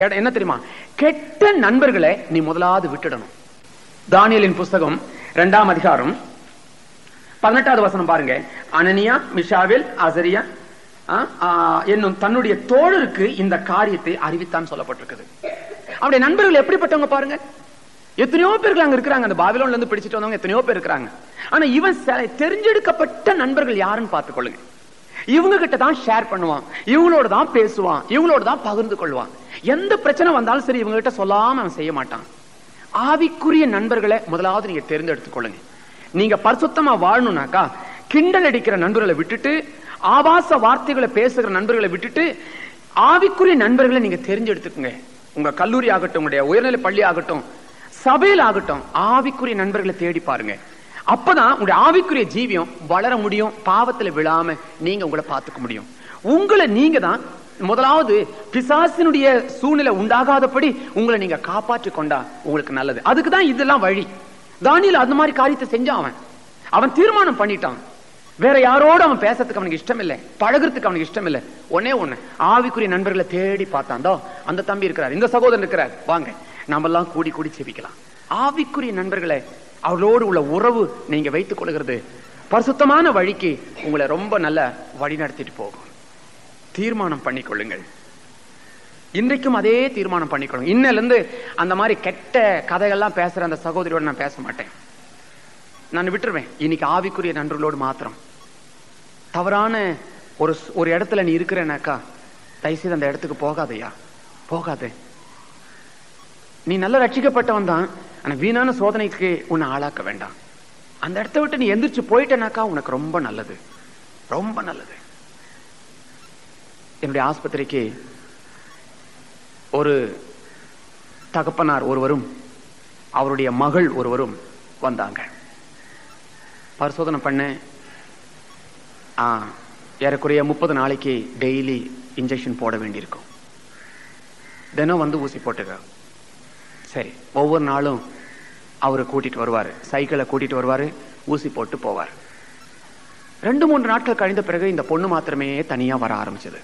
எட- என்ன தெரியுமா கெட்ட நண்பர்களை நீ முதலாவது விட்டுடணும் தானியலின் புஸ்தகம் இரண்டாம் அதிகாரம் பதினெட்டாவது வசனம் பாருங்க அனனியா மிஷாவில் அசரியா ஆ, ஆ, என்னும் தன்னுடைய தோழருக்கு இந்த காரியத்தை அறிவித்தான் சொல்லப்பட்டிருக்குது அவருடைய நண்பர்கள் எப்படிப்பட்டவங்க பாருங்க எத்தனையோ பேர்கள் அங்க இருக்கிறாங்க அந்த பாபிலோன்ல இருந்து பிடிச்சிட்டு வந்தவங்க எத்தனையோ பேர் இருக்கிறாங்க ஆனா இவன் சில தெரிஞ்செடுக்கப்பட்ட நண்பர்கள் யாருன்னு பார்த்துக்கொள்ளுங்க இவங்க கிட்ட தான் ஷேர் பண்ணுவான் இவங்களோட தான் பேசுவான் இவங்களோட தான் பகிர்ந்து கொள்வான் எந்த பிரச்சனை வந்தாலும் சரி இவங்க கிட்ட சொல்லாம அவன் செய்ய மாட்டான் ஆவிக்குரிய நண்பர்களை முதலாவது நீங்க தேர்ந்தெடுத்துக் கொள்ளுங்க நீங்க பரிசுத்தமா வாழணும்னாக்கா கிண்டல் அடிக்கிற நண்பர்களை விட்டுட்டு ஆபாச வார்த்தைகளை பேசுகிற நண்பர்களை விட்டுட்டு ஆவிக்குரிய நண்பர்களை நீங்க தெரிஞ்செடுத்துக்குங்க உங்க கல்லூரி ஆகட்டும் உங்களுடைய உயர்நிலை பள்ளி ஆகட்டும் சபையில் ஆகட்டும் ஆவிக்குரிய நண்பர்களை தேடி பாருங்க அப்பதான் உங்களுடைய ஆவிக்குரிய ஜீவியம் வளர முடியும் பாவத்துல விழாம நீங்க உங்களை பார்த்துக்க முடியும் உங்களை நீங்க தான் முதலாவது பிசாசினுடைய சூழ்நிலை உண்டாகாதபடி உங்களை நீங்க காப்பாற்றிக் கொண்டா உங்களுக்கு நல்லது அதுக்கு தான் இதெல்லாம் வழி தானியல் அந்த மாதிரி காரியத்தை செஞ்சான் அவன் அவன் தீர்மானம் பண்ணிட்டான் வேற யாரோட அவன் பேசுறதுக்கு அவனுக்கு இஷ்டம் இல்லை பழகுறதுக்கு அவனுக்கு இஷ்டம் இல்லை ஒன்னே ஒண்ணு ஆவிக்குரிய நண்பர்களை தேடி பார்த்தான் தோ அந்த தம்பி இருக்கிறார் இந்த சகோதரன் இருக்கிறார் வாங்க நாம எல்லாம் கூடி கூடி செபிக்கலாம் ஆவிக்குரிய நண்பர்களை அவளோடு உள்ள உறவு நீங்க வைத்துக் கொள்கிறது பரிசுத்தமான வழிக்கு உங்களை ரொம்ப நல்ல வழி நடத்திட்டு போகும் தீர்மானம் பண்ணிக்கொள்ளுங்கள் இன்றைக்கும் அதே தீர்மானம் பண்ணிக்கொள்ளுங்க இன்னையில இருந்து அந்த மாதிரி கெட்ட கதைகள்லாம் பேசுற அந்த சகோதரியோட நான் பேச மாட்டேன் நான் விட்டுருவேன் இன்னைக்கு ஆவிக்குரிய நண்பர்களோடு மாத்திரம் தவறான ஒரு ஸ்- ஒரு இடத்துல நீ இருக்கிறேனாக்கா தயவுசெய்து அந்த இடத்துக்கு போகாதையா போகாதே நீ நல்ல ரட்சிக்கப்பட்டவன் தான் ஆனா வீணான சோதனைக்கு உன்னை ஆளாக்க வேண்டாம் அந்த இடத்த விட்டு நீ எந்திரிச்சு போயிட்டனாக்கா உனக்கு ரொம்ப நல்லது ரொம்ப நல்லது என்னுடைய ஆஸ்பத்திரிக்கு ஒரு தகப்பனார் ஒருவரும் அவருடைய மகள் ஒருவரும் வந்தாங்க பரிசோதனை பண்ண ஆ, ஏறக்குறைய முப்பது நாளைக்கு டெய்லி இன்ஜெக்ஷன் போட வேண்டியிருக்கும் தினம் வந்து ஊசி போட்டுக்க சரி ஒவ்வொரு நாளும் அவரை கூட்டிட்டு வருவாரு சைக்கிளை கூட்டிட்டு வருவாரு ஊசி போட்டு போவார் ரெண்டு மூன்று நாட்கள் கழிந்த பிறகு இந்த பொண்ணு மாத்திரமே தனியா வர ஆரம்பிச்சது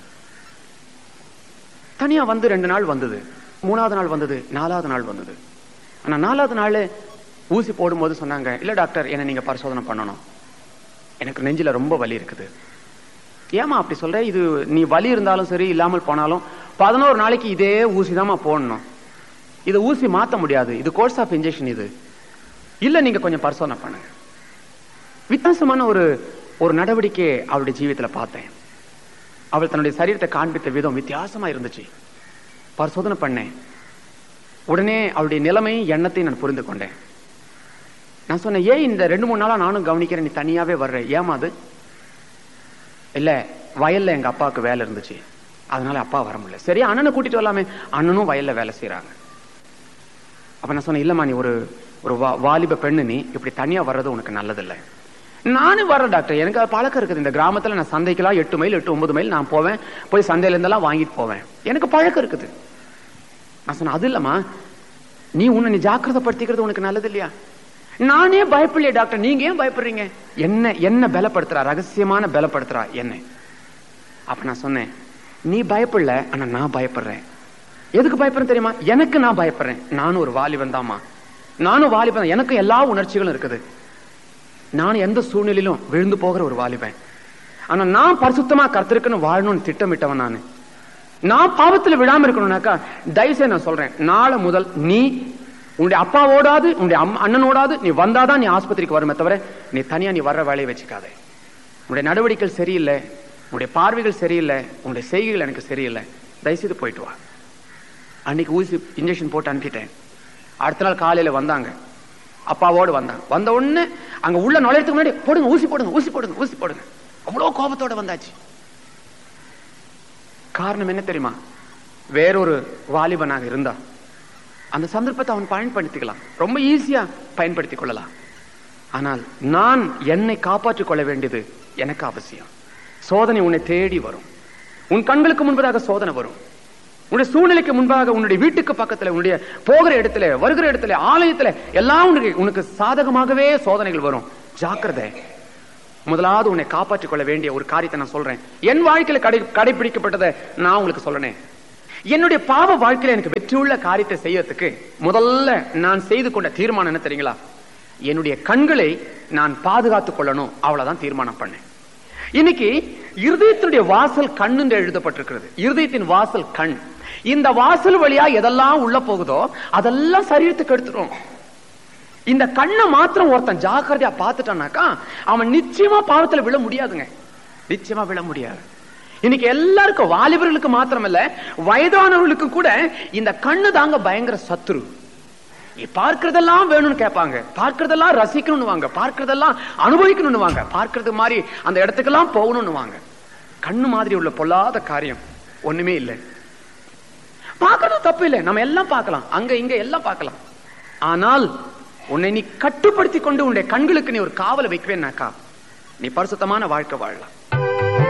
தனியா வந்து ரெண்டு நாள் வந்தது மூணாவது நாள் வந்தது நாலாவது நாள் வந்தது ஆனா நாலாவது நாள் ஊசி போடும்போது சொன்னாங்க இல்ல டாக்டர் என்ன நீங்க பரிசோதனை பண்ணணும் எனக்கு நெஞ்சில ரொம்ப வலி இருக்குது ஏமா அப்படி சொல்ற இது நீ வலி இருந்தாலும் சரி இல்லாமல் போனாலும் பதினோரு நாளைக்கு இதே ஊசி போடணும் இது ஊசி மாத்த முடியாது இது கோர்ஸ் ஆஃப் இன்ஜெக்ஷன் இது இல்ல நீங்க கொஞ்சம் பரிசோதனை பண்ணுங்க வித்தியாசமான ஒரு ஒரு நடவடிக்கை அவருடைய ஜீவியத்துல பார்த்தேன் அவள் தன்னுடைய சரீரத்தை காண்பித்த விதம் வித்தியாசமா இருந்துச்சு பரிசோதனை பண்ணேன் உடனே அவளுடைய நிலைமை எண்ணத்தை நான் புரிந்து கொண்டேன் நான் சொன்னேன் ஏன் இந்த ரெண்டு மூணு நாளா நானும் கவனிக்கிறேன் நீ தனியாவே வர்ற ஏமா அது இல்ல வயல்ல எங்க அப்பாவுக்கு வேலை இருந்துச்சு அதனால அப்பா வர முடியல சரி அண்ணனை கூட்டிட்டு வரலாமே அண்ணனும் வயல்ல வேலை செய்யறாங்க அப்ப நான் சொன்னேன் இல்லம்மா நீ ஒரு ஒரு வா- வாலிப பெண்ணு நீ இப்படி தனியா வர்றது உனக்கு நல்லதில்லை நானும் வரேன் டாக்டர் எனக்கு அது பழக்கம் இருக்குது இந்த கிராமத்துல நான் சந்தைக்கெல்லாம் எட்டு மைல் எட்டு ஒன்பது மைல் நான் போவேன் போய் சந்தையில இருந்தெல்லாம் வாங்கிட்டு போவேன் எனக்கு பழக்கம் இருக்குது நான் சொன்னேன் அது இல்லம்மா நீ உன்னை நீ ஜாக்கிரதைப்படுத்திக்கிறது உனக்கு நல்லது இல்லையா நானே பயப்படலையே டாக்டர் நீங்க ஏன் பயப்படுறீங்க என்ன என்ன பலப்படுத்துறா ரகசியமான பலப்படுத்துறா என்ன அப்ப நான் சொன்னேன் நீ பயப்படல ஆனா நான் பயப்படுறேன் எதுக்கு பயப்படுறேன் தெரியுமா எனக்கு நான் பயப்படுறேன் நானும் ஒரு வாலிபன் தாம்மா நானும் வாலிபன் தான். எனக்கும் எல்லா உணர்ச்சிகளும் இருக்குது நான் எந்த சூழ்நிலையிலும் விழுந்து போகிற ஒரு வாலிபன் ஆனா நான் பரிசுத்தமா கர்த்தருக்குன்னு வாழணும்னு திட்டமிட்டவன் நான் நான் பாவத்துல விழாம இருக்கணும்னாக்கா தயவுசெய்து நான் சொல்றேன் நாளை முதல் நீ உன்னுடைய அப்பாவோடாது உன்னுடைய அம்மா அண்ணனோடாது நீ வந்தாதான் நீ ஆஸ்பத்திரிக்கு வருமே தவிர நீ தனியா நீ வர்ற வேலையை வச்சுக்காதே உன்னுடைய நடவடிக்கைகள் சரியில்லை உன்னுடைய பார்வைகள் சரியில்லை உன்னுடைய செய்கைகள் எனக்கு சரியில்லை தயவுசெய்து போயிட்டு வா அன்னைக்கு ஊசி இன்ஜெக்ஷன் போட்டு அனுப்பிட்டேன் அடுத்த நாள் காலையில வந்தாங்க அப்பாவோடு வந்தாங்க வந்த உடனே அங்க உள்ள நுழையத்துக்கு முன்னாடி போடுங்க ஊசி போடுங்க ஊசி போடுங்க ஊசி போடுங்க அவ்வளவு கோபத்தோட வந்தாச்சு காரணம் என்ன தெரியுமா வேறொரு வாலிபனாக இருந்தா அந்த சந்தர்ப்பத்தை அவன் பயன்படுத்திக்கலாம் ரொம்ப ஈஸியா பயன்படுத்திக் கொள்ளலாம் ஆனால் நான் என்னை காப்பாற்றிக் கொள்ள வேண்டியது எனக்கு அவசியம் சோதனை உன்னை தேடி வரும் உன் கண்களுக்கு முன்பதாக சோதனை வரும் உன்னுடைய சூழ்நிலைக்கு முன்பாக உன்னுடைய வீட்டுக்கு பக்கத்துல உன்னுடைய போகிற இடத்துல வருகிற இடத்துல ஆலயத்துல எல்லாம் உனக்கு உனக்கு சாதகமாகவே சோதனைகள் வரும் ஜாக்கிரதை முதலாவது உன்னை காப்பாற்றிக் கொள்ள வேண்டிய ஒரு காரியத்தை நான் சொல்றேன் என் வாழ்க்கையில கடை கடைபிடிக்கப்பட்டதை நான் உங்களுக்கு சொல்றேன் என்னுடைய பாவ வாழ்க்கையில எனக்கு வெற்றியுள்ள காரியத்தை செய்யறதுக்கு முதல்ல நான் செய்து கொண்ட தீர்மானம் என்ன தெரியுங்களா என்னுடைய கண்களை நான் பாதுகாத்துக் கொள்ளணும் அவ்வளவுதான் தீர்மானம் பண்ணேன் இன்னைக்கு இருதயத்தினுடைய வாசல் கண் என்று எழுதப்பட்டிருக்கிறது இருதயத்தின் வாசல் கண் இந்த வாசல் வழியா எதெல்லாம் உள்ள போகுதோ அதெல்லாம் சரீரத்துக்கு எடுத்துரும் இந்த கண்ணை மாத்திரம் ஒருத்தன் ஜாக்கிரதையா பார்த்துட்டானாக்கா அவன் நிச்சயமா பாவத்துல விழ முடியாதுங்க நிச்சயமா விழ முடியாது இன்னைக்கு எல்லாருக்கும் வாலிபர்களுக்கு மாத்திரமல்ல வயதானவர்களுக்கு கூட இந்த கண்ணு தாங்க பயங்கர சத்துரு பார்க்கறதெல்லாம் வேணும்னு கேட்பாங்க பார்க்கறதெல்லாம் ரசிக்கணும்னு வாங்க பார்க்கறதெல்லாம் அனுபவிக்கணும்னு வாங்க பார்க்கறது மாதிரி அந்த இடத்துக்கெல்லாம் போகணும்னு வாங்க கண்ணு மாதிரி உள்ள பொல்லாத காரியம் ஒண்ணுமே இல்லை பார்க்கறது தப்பு இல்லை நம்ம எல்லாம் பார்க்கலாம் அங்க இங்க எல்லாம் பார்க்கலாம் ஆனால் உன்னை நீ கட்டுப்படுத்தி கொண்டு உன்னுடைய கண்களுக்கு நீ ஒரு காவலை வைக்கவேனாக்கா நீ பரிசுத்தமான வாழ்க்கை வாழலாம்